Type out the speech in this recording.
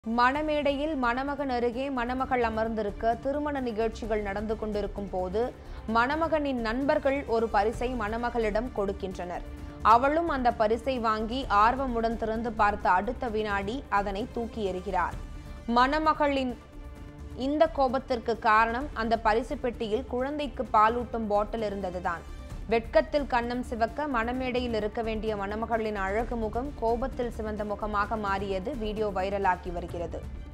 மணமேடையில் மணமகன் அருகே மணமகள் அமர்ந்திருக்க திருமண நிகழ்ச்சிகள் நடந்து கொண்டிருக்கும் போது மணமகனின் நண்பர்கள் ஒரு பரிசை மணமகளிடம் கொடுக்கின்றனர் அவளும் அந்த பரிசை வாங்கி ஆர்வமுடன் திறந்து பார்த்த அடுத்த வினாடி அதனை தூக்கி எறிகிறார் மணமகளின் இந்த கோபத்திற்கு காரணம் அந்த பரிசு பெட்டியில் குழந்தைக்கு பாலூட்டும் பாட்டில் இருந்ததுதான் வெட்கத்தில் கன்னம் சிவக்க மணமேடையில் இருக்க வேண்டிய மணமகளின் அழகு முகம் கோபத்தில் சிவந்த முகமாக மாறியது வீடியோ வைரலாகி வருகிறது